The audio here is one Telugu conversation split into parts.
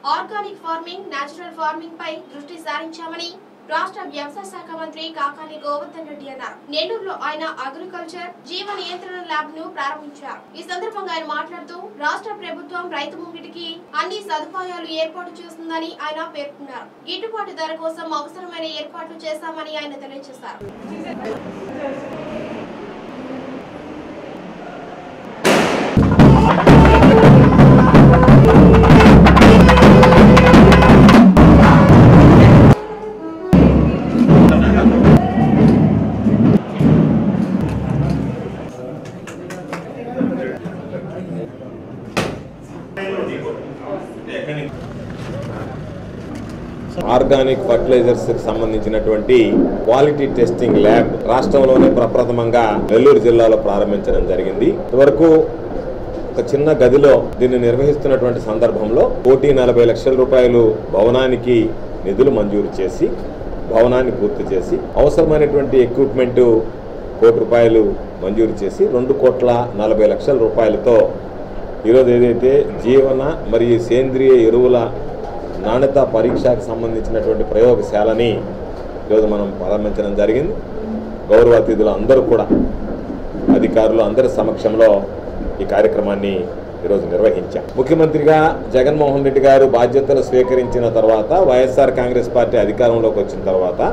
ఆర్గానిక్ ఫార్మింగ్ నేచురల్ ఫార్మింగ్ పై దృష్టి సారించామని రాష్ట్ర వ్యవసాయ శాఖ మంత్రి కాకాని గోవర్ధన్ రెడ్డి అన్నారు నెల్లూరులో ఆయన అగ్రికల్చర్ జీవ నియంత్రణ ల్యాబ్ ను ప్రారంభించారు ఈ సందర్భంగా ఆయన మాట్లాడుతూ రాష్ట్ర ప్రభుత్వం రైతు ముంగిటికి అన్ని సదుపాయాలు ఏర్పాటు చేస్తుందని ఆయన పేర్కొన్నారు గిట్టుబాటు ధర కోసం అవసరమైన ఏర్పాట్లు చేశామని ఆయన తెలియజేశారు ఆర్గానిక్ ఫర్టిలైజర్స్ కి సంబంధించినటువంటి క్వాలిటీ టెస్టింగ్ ల్యాబ్ రాష్ట్రంలోనే ప్రప్రథమంగా నెల్లూరు జిల్లాలో ప్రారంభించడం జరిగింది ఇంతవరకు ఒక చిన్న గదిలో దీన్ని నిర్వహిస్తున్నటువంటి సందర్భంలో కోటి నలభై లక్షల రూపాయలు భవనానికి నిధులు మంజూరు చేసి భవనాన్ని పూర్తి చేసి అవసరమైనటువంటి ఎక్విప్మెంట్ కోటి రూపాయలు మంజూరు చేసి రెండు కోట్ల నలభై లక్షల రూపాయలతో ఈరోజు ఏదైతే జీవన మరియు సేంద్రియ ఎరువుల నాణ్యత పరీక్షకు సంబంధించినటువంటి ప్రయోగశాలని ఈరోజు మనం ప్రారంభించడం జరిగింది గౌరవ అతిథులు అందరూ కూడా అధికారులు అందరి సమక్షంలో ఈ కార్యక్రమాన్ని ఈరోజు నిర్వహించాం ముఖ్యమంత్రిగా జగన్మోహన్ రెడ్డి గారు బాధ్యతలు స్వీకరించిన తర్వాత వైఎస్ఆర్ కాంగ్రెస్ పార్టీ అధికారంలోకి వచ్చిన తర్వాత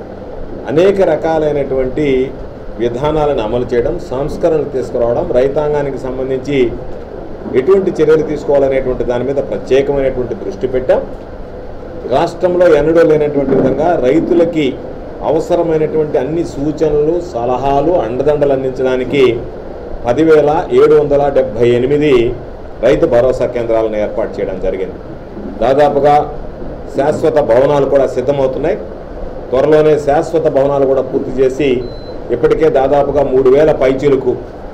అనేక రకాలైనటువంటి విధానాలను అమలు చేయడం సంస్కరణలు తీసుకురావడం రైతాంగానికి సంబంధించి ఎటువంటి చర్యలు తీసుకోవాలనేటువంటి దాని మీద ప్రత్యేకమైనటువంటి దృష్టి పెట్టాం రాష్ట్రంలో ఎన్నడూ లేనటువంటి విధంగా రైతులకి అవసరమైనటువంటి అన్ని సూచనలు సలహాలు అండదండలు అందించడానికి పదివేల ఏడు వందల డెబ్భై ఎనిమిది రైతు భరోసా కేంద్రాలను ఏర్పాటు చేయడం జరిగింది దాదాపుగా శాశ్వత భవనాలు కూడా సిద్ధమవుతున్నాయి త్వరలోనే శాశ్వత భవనాలు కూడా పూర్తి చేసి ఇప్పటికే దాదాపుగా మూడు వేల పైచీలకు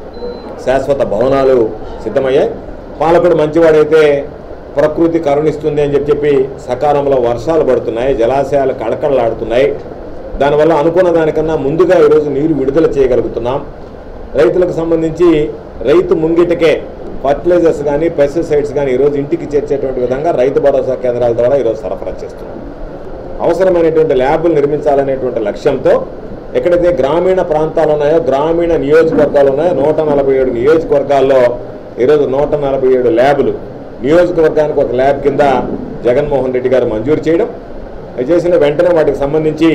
శాశ్వత భవనాలు సిద్ధమయ్యాయి పాలకుడు మంచివాడైతే ప్రకృతి కరుణిస్తుంది అని చెప్పి చెప్పి సకాలంలో వర్షాలు పడుతున్నాయి జలాశయాలు కళకళలాడుతున్నాయి దానివల్ల అనుకున్న దానికన్నా ముందుగా ఈరోజు నీరు విడుదల చేయగలుగుతున్నాం రైతులకు సంబంధించి రైతు ముంగిటకే ఫర్టిలైజర్స్ కానీ పెస్టిసైడ్స్ కానీ ఈరోజు ఇంటికి చేర్చేటువంటి విధంగా రైతు భరోసా కేంద్రాల ద్వారా ఈరోజు సరఫరా చేస్తున్నాం అవసరమైనటువంటి ల్యాబులు నిర్మించాలనేటువంటి లక్ష్యంతో ఎక్కడైతే గ్రామీణ ప్రాంతాలు ఉన్నాయో గ్రామీణ నియోజకవర్గాలు ఉన్నాయో నూట నలభై ఏడు నియోజకవర్గాల్లో ఈరోజు నూట నలభై ఏడు ల్యాబులు నియోజకవర్గానికి ఒక ల్యాబ్ కింద జగన్మోహన్ రెడ్డి గారు మంజూరు చేయడం అది చేసిన వెంటనే వాటికి సంబంధించి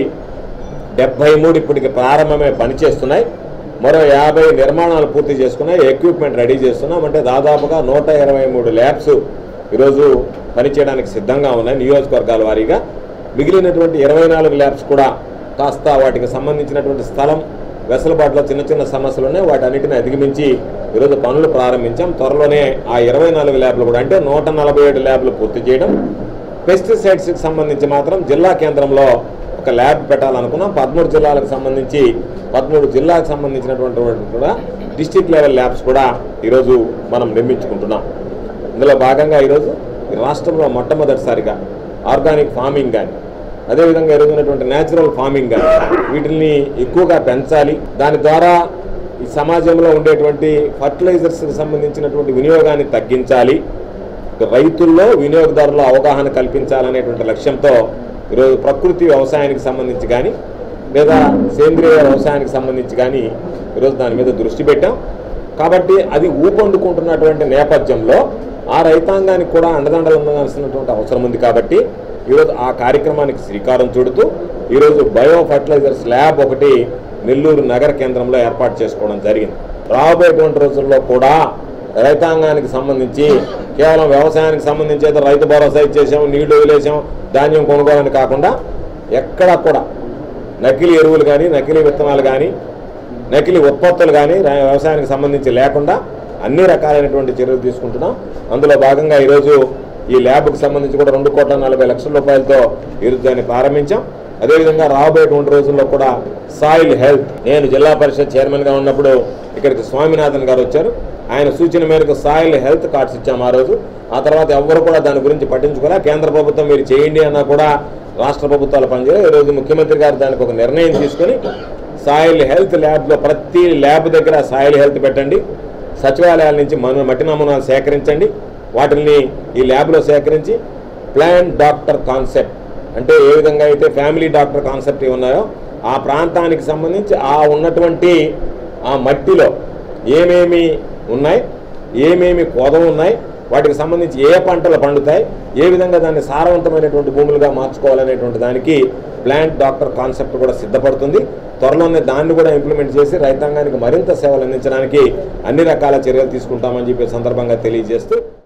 డెబ్బై మూడు ఇప్పటికి ప్రారంభమే పనిచేస్తున్నాయి మరో యాభై నిర్మాణాలు పూర్తి చేసుకున్నాయి ఎక్విప్మెంట్ రెడీ చేస్తున్నాం అంటే దాదాపుగా నూట ఇరవై మూడు ల్యాబ్స్ ఈరోజు పనిచేయడానికి సిద్ధంగా ఉన్నాయి నియోజకవర్గాల వారీగా మిగిలినటువంటి ఇరవై నాలుగు ల్యాబ్స్ కూడా కాస్త వాటికి సంబంధించినటువంటి స్థలం వెసులుబాటులో చిన్న చిన్న సమస్యలు ఉన్నాయి వాటన్నిటిని అధిగమించి ఈరోజు పనులు ప్రారంభించాం త్వరలోనే ఆ ఇరవై నాలుగు ల్యాబ్లు కూడా అంటే నూట నలభై ఏడు ల్యాబ్లు పూర్తి చేయడం పెస్టిసైడ్స్కి సంబంధించి మాత్రం జిల్లా కేంద్రంలో ఒక ల్యాబ్ పెట్టాలనుకున్నాం పదమూడు జిల్లాలకు సంబంధించి పదమూడు జిల్లాకు సంబంధించినటువంటి వాటికి కూడా డిస్టిక్ లెవెల్ ల్యాబ్స్ కూడా ఈరోజు మనం నిర్మించుకుంటున్నాం ఇందులో భాగంగా ఈరోజు ఈ రాష్ట్రంలో మొట్టమొదటిసారిగా ఆర్గానిక్ ఫార్మింగ్ కానీ అదేవిధంగా ఎరుగుతున్నటువంటి న్యాచురల్ ఫార్మింగ్ కానీ వీటిని ఎక్కువగా పెంచాలి దాని ద్వారా ఈ సమాజంలో ఉండేటువంటి ఫర్టిలైజర్స్కి సంబంధించినటువంటి వినియోగాన్ని తగ్గించాలి రైతుల్లో వినియోగదారుల అవగాహన కల్పించాలనేటువంటి లక్ష్యంతో ఈరోజు ప్రకృతి వ్యవసాయానికి సంబంధించి కానీ లేదా సేంద్రియ వ్యవసాయానికి సంబంధించి కానీ ఈరోజు దాని మీద దృష్టి పెట్టాం కాబట్టి అది ఊపందుకుంటున్నటువంటి నేపథ్యంలో ఆ రైతాంగానికి కూడా అండదండలు ఉండాల్సినటువంటి అవసరం ఉంది కాబట్టి ఈరోజు ఆ కార్యక్రమానికి శ్రీకారం చుడుతూ ఈరోజు బయో ఫర్టిలైజర్స్ ల్యాబ్ ఒకటి నెల్లూరు నగర కేంద్రంలో ఏర్పాటు చేసుకోవడం జరిగింది రాబోయేటువంటి రోజుల్లో కూడా రైతాంగానికి సంబంధించి కేవలం వ్యవసాయానికి సంబంధించి అయితే రైతు భరోసా ఇచ్చేసాం నీళ్లు వదిలేసాం ధాన్యం కొనుగోలని కాకుండా ఎక్కడ కూడా నకిలీ ఎరువులు కానీ నకిలీ విత్తనాలు కానీ నకిలీ ఉత్పత్తులు కానీ రా- వ్యవసాయానికి సంబంధించి లేకుండా అన్ని రకాలైనటువంటి చర్యలు తీసుకుంటున్నాం అందులో భాగంగా ఈరోజు ఈ ల్యాబ్కి సంబంధించి కూడా రెండు కోట్ల నలభై లక్షల రూపాయలతో ఈరోజు దాన్ని ప్రారంభించాం అదేవిధంగా రాబోయేటువంటి రోజుల్లో కూడా సాయిల్ హెల్త్ నేను జిల్లా పరిషత్ చైర్మన్గా ఉన్నప్పుడు ఇక్కడికి స్వామినాథన్ గారు వచ్చారు ఆయన సూచన మేరకు సాయిల్ హెల్త్ కార్డ్స్ ఇచ్చాము ఆ రోజు ఆ తర్వాత ఎవ్వరు కూడా దాని గురించి పట్టించుకోలే కేంద్ర ప్రభుత్వం మీరు చేయండి అన్నా కూడా రాష్ట్ర ప్రభుత్వాలు పనిచేయాలి ఈరోజు ముఖ్యమంత్రి గారు దానికి ఒక నిర్ణయం తీసుకొని సాయిల్ హెల్త్ ల్యాబ్లో ప్రతి ల్యాబ్ దగ్గర సాయిల్ హెల్త్ పెట్టండి సచివాలయాల నుంచి మన మట్టి నమూనాలు సేకరించండి వాటిని ఈ ల్యాబ్లో సేకరించి ప్లాంట్ డాక్టర్ కాన్సెప్ట్ అంటే ఏ విధంగా అయితే ఫ్యామిలీ డాక్టర్ కాన్సెప్ట్ ఉన్నాయో ఆ ప్రాంతానికి సంబంధించి ఆ ఉన్నటువంటి ఆ మట్టిలో ఏమేమి ఉన్నాయి ఏమేమి కొదవ ఉన్నాయి వాటికి సంబంధించి ఏ పంటలు పండుతాయి ఏ విధంగా దాన్ని సారవంతమైనటువంటి భూములుగా మార్చుకోవాలనేటువంటి దానికి ప్లాంట్ డాక్టర్ కాన్సెప్ట్ కూడా సిద్ధపడుతుంది త్వరలోనే దాన్ని కూడా ఇంప్లిమెంట్ చేసి రైతాంగానికి మరింత సేవలు అందించడానికి అన్ని రకాల చర్యలు తీసుకుంటామని చెప్పే సందర్భంగా తెలియజేస్తూ